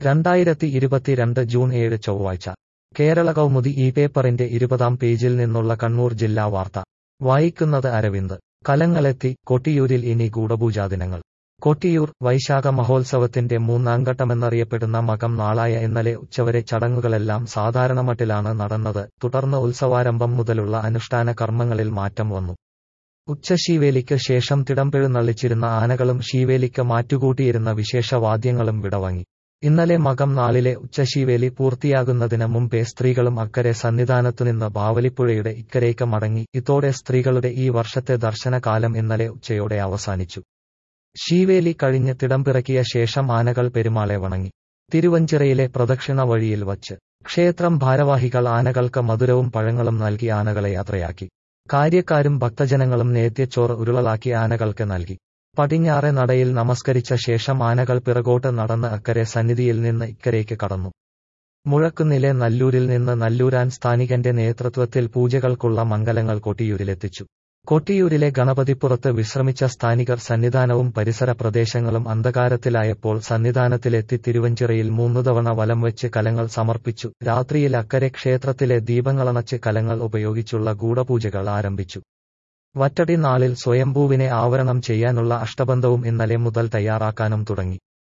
രണ്ടായിരത്തി ഇരുപത്തിരണ്ട് ജൂൺ ഏഴ് ചൊവ്വാഴ്ച കേരള കൗമുദി ഈ പേപ്പറിന്റെ ഇരുപതാം പേജിൽ നിന്നുള്ള കണ്ണൂർ ജില്ലാ വാർത്ത വായിക്കുന്നത് അരവിന്ദ് കലങ്ങളെത്തി കൊട്ടിയൂരിൽ ഇനി ഗൂഢപൂജാദിനങ്ങൾ കൊട്ടിയൂർ വൈശാഖ മഹോത്സവത്തിന്റെ മൂന്നാംഘട്ടമെന്നറിയപ്പെടുന്ന മകം നാളായ ഇന്നലെ ഉച്ചവരെ ചടങ്ങുകളെല്ലാം സാധാരണ മട്ടിലാണ് നടന്നത് തുടർന്ന് ഉത്സവാരംഭം മുതലുള്ള അനുഷ്ഠാന കർമ്മങ്ങളിൽ മാറ്റം വന്നു ഉച്ച ശീവേലിക്ക് ശേഷം തിടംപെഴുന്നള്ളിച്ചിരുന്ന ആനകളും ശീവേലിക്ക് മാറ്റുകൂട്ടിയിരുന്ന വിശേഷവാദ്യങ്ങളും വിടവാങ്ങി ഇന്നലെ മകം നാളിലെ ഉച്ചശീവേലി പൂർത്തിയാകുന്നതിന് മുമ്പേ സ്ത്രീകളും അക്കരെ സന്നിധാനത്തുനിന്ന് ബാവലിപ്പുഴയുടെ ഇക്കരയ്ക്ക് മടങ്ങി ഇതോടെ സ്ത്രീകളുടെ ഈ വർഷത്തെ ദർശനകാലം ഇന്നലെ ഉച്ചയോടെ അവസാനിച്ചു ശീവേലി കഴിഞ്ഞ് തിടംപിറക്കിയ ശേഷം ആനകൾ പെരുമാളെ വണങ്ങി തിരുവഞ്ചിറയിലെ പ്രദക്ഷിണ വഴിയിൽ വച്ച് ക്ഷേത്രം ഭാരവാഹികൾ ആനകൾക്ക് മധുരവും പഴങ്ങളും നൽകി ആനകളെ യാത്രയാക്കി കാര്യക്കാരും ഭക്തജനങ്ങളും നേത്യച്ചോറ് ഉരുളലാക്കി ആനകൾക്ക് നൽകി പടിഞ്ഞാറെ നടയിൽ നമസ്കരിച്ച ശേഷം ആനകൾ പിറകോട്ട് നടന്ന് അക്കരെ സന്നിധിയിൽ നിന്ന് ഇക്കരയ്ക്ക് കടന്നു മുഴക്കുന്നിലെ നല്ലൂരിൽ നിന്ന് നല്ലൂരാൻ സ്ഥാനികന്റെ നേതൃത്വത്തിൽ പൂജകൾക്കുള്ള മംഗലങ്ങൾ കൊട്ടിയൂരിലെത്തിച്ചു കൊട്ടിയൂരിലെ ഗണപതിപ്പുറത്ത് വിശ്രമിച്ച സ്ഥാനികർ സന്നിധാനവും പരിസര പ്രദേശങ്ങളും അന്ധകാരത്തിലായപ്പോൾ സന്നിധാനത്തിലെത്തി തിരുവഞ്ചിറയിൽ മൂന്നു തവണ വലം വെച്ച് കലങ്ങൾ സമർപ്പിച്ചു രാത്രിയിൽ അക്കരെ ക്ഷേത്രത്തിലെ ദീപങ്ങളണച്ച് കലങ്ങൾ ഉപയോഗിച്ചുള്ള ഗൂഢപൂജകൾ ആരംഭിച്ചു വറ്റടി നാളിൽ സ്വയംഭൂവിനെ ആവരണം ചെയ്യാനുള്ള അഷ്ടബന്ധവും ഇന്നലെ മുതൽ തയ്യാറാക്കാനും തുടങ്ങി